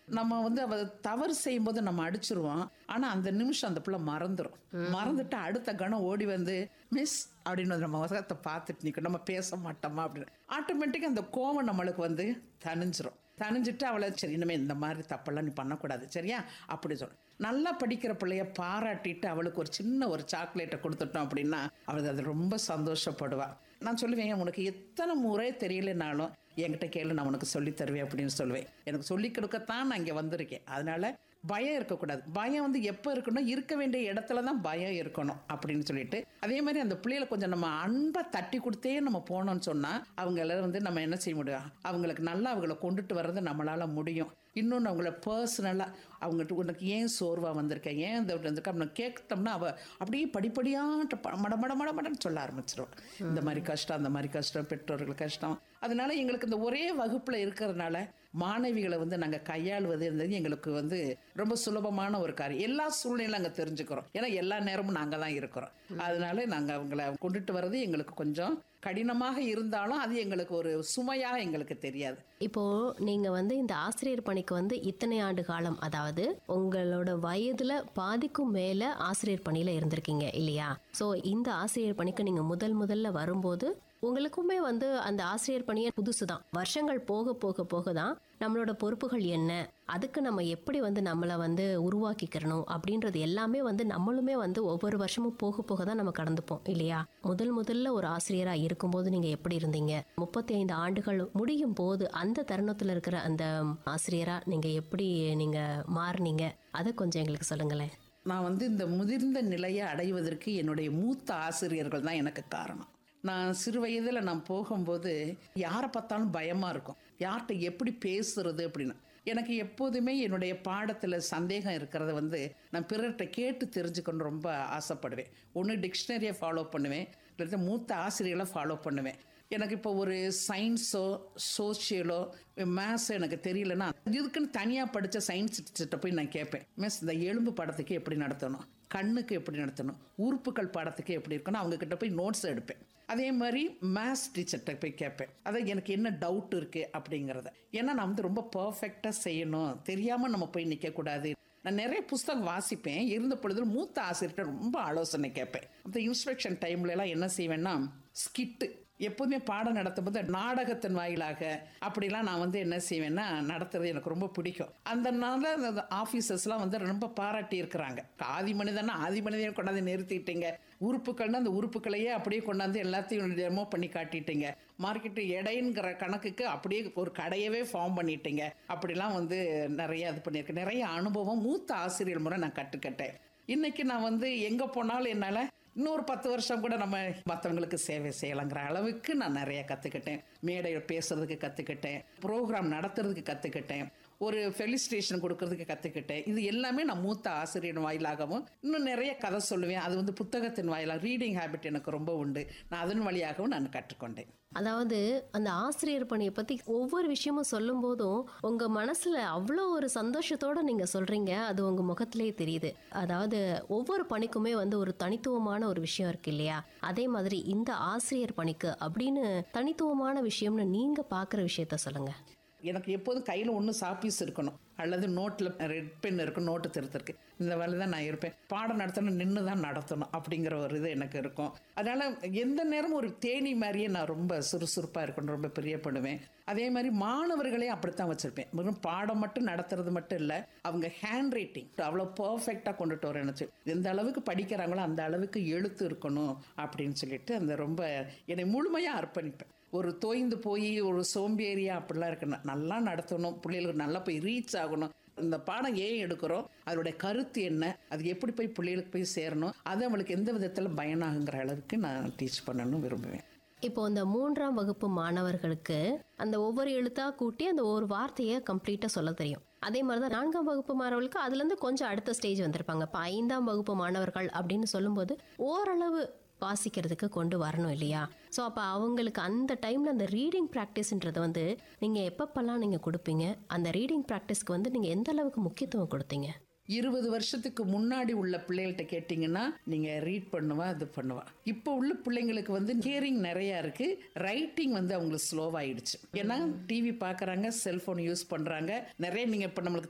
நம்ம வந்து அவ தவறு செய்யும்போது நம்ம அடிச்சிருவோம் ஆனா அந்த நிமிஷம் அந்த பிள்ளை மறந்துடும் மறந்துட்டு அடுத்த கணம் ஓடி வந்து மிஸ் அப்படின்னு வந்து நம்ம முகத்தை பார்த்துட்டு நிற்கும் நம்ம பேச மாட்டோமா அப்படின்னு ஆட்டோமேட்டிக்காக அந்த கோவம் நம்மளுக்கு வந்து தணிஞ்சிரும் தணிஞ்சிட்டு அவளை சரி இனிமேல் இந்த மாதிரி தப்பெல்லாம் நீ பண்ணக்கூடாது சரியா அப்படி சொல்ல நல்லா படிக்கிற பிள்ளைய பாராட்டிட்டு அவளுக்கு ஒரு சின்ன ஒரு சாக்லேட்டை கொடுத்துட்டோம் அப்படின்னா அவளுக்கு அது ரொம்ப சந்தோஷப்படுவா நான் சொல்லுவேன் உனக்கு எத்தனை முறை தெரியலனாலும் என்கிட்ட கேளு நான் உனக்கு சொல்லி தருவேன் அப்படின்னு சொல்லுவேன் எனக்கு சொல்லி கொடுக்கத்தான் நான் இங்கே வந்திருக்கேன் அதனால பயம் இருக்கக்கூடாது பயம் வந்து எப்போ இருக்கணும் இருக்க வேண்டிய இடத்துல தான் பயம் இருக்கணும் அப்படின்னு சொல்லிட்டு அதே மாதிரி அந்த பிள்ளைகளை கொஞ்சம் நம்ம அன்பை தட்டி கொடுத்தே நம்ம போனோம்னு சொன்னால் அவங்கள வந்து நம்ம என்ன செய்ய முடியும் அவங்களுக்கு நல்லா அவங்கள கொண்டுட்டு வர்றது நம்மளால முடியும் இன்னொன்று அவங்கள பர்சனலாக அவங்ககிட்ட உனக்கு ஏன் சோர்வாக வந்திருக்க ஏன் இந்த வந்திருக்க அப்படின்னு கேட்டோம்னா அவள் அப்படியே படிப்படியாக மட மட மட மடன்னு சொல்ல ஆரம்பிச்சிருவாள் இந்த மாதிரி கஷ்டம் அந்த மாதிரி கஷ்டம் பெற்றோர்கள் கஷ்டம் அதனால எங்களுக்கு இந்த ஒரே வகுப்பில் இருக்கிறதுனால மாணவிகளை வந்து நாங்கள் கையாளுவது இருந்தது எங்களுக்கு வந்து ரொம்ப சுலபமான ஒரு காரியம் எல்லா சூழ்நிலையும் நாங்கள் தெரிஞ்சுக்கிறோம் ஏன்னா எல்லா நேரமும் நாங்கள் தான் இருக்கிறோம் அதனால நாங்கள் அவங்கள கொண்டுட்டு வர்றது எங்களுக்கு கொஞ்சம் கடினமாக இருந்தாலும் அது எங்களுக்கு ஒரு சுமையாக எங்களுக்கு தெரியாது இப்போ நீங்க வந்து இந்த ஆசிரியர் பணிக்கு வந்து இத்தனை ஆண்டு காலம் அதாவது உங்களோட வயதுல பாதிக்கும் மேல ஆசிரியர் பணியில இருந்திருக்கீங்க இல்லையா சோ இந்த ஆசிரியர் பணிக்கு நீங்க முதல் முதல்ல வரும்போது உங்களுக்குமே வந்து அந்த ஆசிரியர் பணியே புதுசு தான் வருஷங்கள் போக போக போக தான் நம்மளோட பொறுப்புகள் என்ன அதுக்கு நம்ம எப்படி வந்து நம்மளை வந்து உருவாக்கிக்கிறணும் அப்படின்றது எல்லாமே வந்து நம்மளுமே வந்து ஒவ்வொரு வருஷமும் போக போக தான் நம்ம கடந்துப்போம் இல்லையா முதல் முதல்ல ஒரு ஆசிரியரா இருக்கும்போது நீங்க எப்படி இருந்தீங்க முப்பத்தி ஐந்து ஆண்டுகள் முடியும் போது அந்த தருணத்துல இருக்கிற அந்த ஆசிரியரா நீங்க எப்படி நீங்க மாறுனீங்க அதை கொஞ்சம் எங்களுக்கு சொல்லுங்களேன் நான் வந்து இந்த முதிர்ந்த நிலையை அடைவதற்கு என்னுடைய மூத்த ஆசிரியர்கள் தான் எனக்கு காரணம் நான் சிறு வயதில் நான் போகும்போது யாரை பார்த்தாலும் பயமாக இருக்கும் யார்கிட்ட எப்படி பேசுறது அப்படின்னு எனக்கு எப்போதுமே என்னுடைய பாடத்தில் சந்தேகம் இருக்கிறத வந்து நான் பிறர்கிட்ட கேட்டு தெரிஞ்சுக்கணும்னு ரொம்ப ஆசைப்படுவேன் ஒன்று டிக்ஷனரியை ஃபாலோ பண்ணுவேன் இல்லாட்டி மூத்த ஆசிரியர்களை ஃபாலோ பண்ணுவேன் எனக்கு இப்போ ஒரு சயின்ஸோ சோஷியலோ மேத்ஸோ எனக்கு தெரியலன்னா இதுக்குன்னு தனியாக படித்த சயின்ஸ் டீச்சர்கிட்ட போய் நான் கேட்பேன் மிஸ் இந்த எலும்பு படத்துக்கு எப்படி நடத்தணும் கண்ணுக்கு எப்படி நடத்தணும் உறுப்புகள் பாடத்துக்கு எப்படி இருக்கணும் அவங்க கிட்ட போய் நோட்ஸ் எடுப்பேன் அதே மாதிரி மேத்ஸ் டீச்சர்கிட்ட போய் கேட்பேன் அதான் எனக்கு என்ன டவுட் இருக்குது அப்படிங்கிறத ஏன்னா நான் வந்து ரொம்ப பர்ஃபெக்டாக செய்யணும் தெரியாமல் நம்ம போய் நிற்கக்கூடாது நான் நிறைய புஸ்தகம் வாசிப்பேன் இருந்த பொழுது மூத்த ஆசிரியர்கிட்ட ரொம்ப ஆலோசனை கேட்பேன் அந்த இன்ஸ்பெக்ஷன் டைம்ல எல்லாம் என்ன செய்வேன்னா ஸ்கிட்டு எப்போதுமே பாடம் நடத்தும் போது நாடகத்தின் வாயிலாக அப்படிலாம் நான் வந்து என்ன செய்வேன்னா நடத்துறது எனக்கு ரொம்ப பிடிக்கும் அந்த நாள் அந்த ஆஃபீஸர்ஸ்லாம் வந்து ரொம்ப பாராட்டி இருக்கிறாங்க ஆதி மனிதனா ஆதி மனிதனை கொண்டாந்து நிறுத்திட்டீங்க உறுப்புகள்னா அந்த உறுப்புகளையே அப்படியே கொண்டாந்து எல்லாத்தையும் டெமோ பண்ணி காட்டிட்டீங்க மார்க்கெட்டு எடைங்கிற கணக்குக்கு அப்படியே ஒரு கடையவே ஃபார்ம் பண்ணிட்டீங்க அப்படிலாம் வந்து நிறைய இது பண்ணியிருக்கேன் நிறைய அனுபவம் மூத்த ஆசிரியர் முறை நான் கற்றுக்கிட்டேன் இன்னைக்கு நான் வந்து எங்கே போனாலும் என்னால் இன்னொரு பத்து வருஷம் கூட நம்ம மற்றவங்களுக்கு சேவை செய்யலாங்கிற அளவுக்கு நான் நிறைய கற்றுக்கிட்டேன் மேடையில் பேசுறதுக்கு கற்றுக்கிட்டேன் ப்ரோக்ராம் நடத்துறதுக்கு கற்றுக்கிட்டேன் ஒரு ஃபெலிஸ்டேஷன் கொடுக்கறதுக்கு கற்றுக்கிட்டேன் இது எல்லாமே நான் மூத்த ஆசிரியர் வாயிலாகவும் இன்னும் நிறைய கதை சொல்லுவேன் அது வந்து புத்தகத்தின் வாயிலாக ரீடிங் ஹேபிட் எனக்கு ரொம்ப உண்டு நான் அதன் வழியாகவும் நான் கற்றுக்கொண்டேன் அதாவது அந்த ஆசிரியர் பணியை பத்தி ஒவ்வொரு விஷயமும் சொல்லும் போதும் உங்க மனசுல அவ்வளோ ஒரு சந்தோஷத்தோட நீங்க சொல்றீங்க அது உங்க முகத்திலேயே தெரியுது அதாவது ஒவ்வொரு பணிக்குமே வந்து ஒரு தனித்துவமான ஒரு விஷயம் இருக்கு இல்லையா அதே மாதிரி இந்த ஆசிரியர் பணிக்கு அப்படின்னு தனித்துவமான விஷயம்னு நீங்க பாக்குற விஷயத்த சொல்லுங்க எனக்கு எப்போதும் கையில் ஒன்று சாப்பீஸ் இருக்கணும் அல்லது நோட்டில் ரெட் பென் இருக்கும் நோட்டு திருத்திருக்கு இந்த வேலை தான் நான் இருப்பேன் பாடம் நடத்தணும் நின்று தான் நடத்தணும் அப்படிங்கிற ஒரு இது எனக்கு இருக்கும் அதனால் எந்த நேரமும் ஒரு தேனி மாதிரியே நான் ரொம்ப சுறுசுறுப்பாக இருக்கணும் ரொம்ப பிரியப்படுவேன் அதே மாதிரி மாணவர்களே அப்படித்தான் வச்சுருப்பேன் வெறும் பாடம் மட்டும் நடத்துறது மட்டும் இல்லை அவங்க ஹேண்ட் ரைட்டிங் அவ்வளோ பர்ஃபெக்டாக கொண்டுட்டு வரேன் நினச்சி எந்த அளவுக்கு படிக்கிறாங்களோ அந்த அளவுக்கு எழுத்து இருக்கணும் அப்படின்னு சொல்லிட்டு அந்த ரொம்ப என்னை முழுமையாக அர்ப்பணிப்பேன் ஒரு தோய்ந்து போய் ஒரு சோம்பேறியா அப்படிலாம் இருக்கணும் நல்லா நடத்தணும் பிள்ளைகளுக்கு நல்லா போய் ரீச் ஆகணும் இந்த பாடம் ஏன் எடுக்கிறோம் அதோடைய கருத்து என்ன அது எப்படி போய் பிள்ளைகளுக்கு போய் சேரணும் அது அவங்களுக்கு எந்த விதத்தில் பயனாகுங்கிற அளவுக்கு நான் டீச் பண்ணணும்னு விரும்புவேன் இப்போ இந்த மூன்றாம் வகுப்பு மாணவர்களுக்கு அந்த ஒவ்வொரு எழுத்தா கூட்டி அந்த ஒரு வார்த்தையை கம்ப்ளீட்டா சொல்ல தெரியும் அதே மாதிரி தான் நான்காம் வகுப்பு மாணவர்களுக்கு அதுலேருந்து கொஞ்சம் அடுத்த ஸ்டேஜ் வந்திருப்பாங்க இப்போ ஐந்தாம் வகுப்பு மாணவர்கள் அப்படின்னு சொல்லும்போது ஓரளவு வாசிக்கிறதுக்கு கொண்டு வரணும் இல்லையா ஸோ அப்போ அவங்களுக்கு அந்த டைமில் அந்த ரீடிங் ப்ராக்டிஸ்ன்றது வந்து நீங்கள் எப்பப்பெல்லாம் நீங்கள் கொடுப்பீங்க அந்த ரீடிங் ப்ராக்டிஸ்க்கு வந்து நீங்கள் எந்த அளவுக்கு முக்கியத்துவம் கொடுத்தீங்க இருபது வருஷத்துக்கு முன்னாடி உள்ள பிள்ளைகள்கிட்ட கேட்டிங்கன்னா நீங்கள் ரீட் பண்ணுவா இது பண்ணுவா இப்போ உள்ள பிள்ளைங்களுக்கு வந்து ஹியரிங் நிறையா இருக்கு ரைட்டிங் வந்து அவங்களுக்கு ஸ்லோவாயிடுச்சு ஏன்னா டிவி பார்க்குறாங்க செல்ஃபோன் யூஸ் பண்ணுறாங்க நிறைய நீங்கள் இப்போ நம்மளுக்கு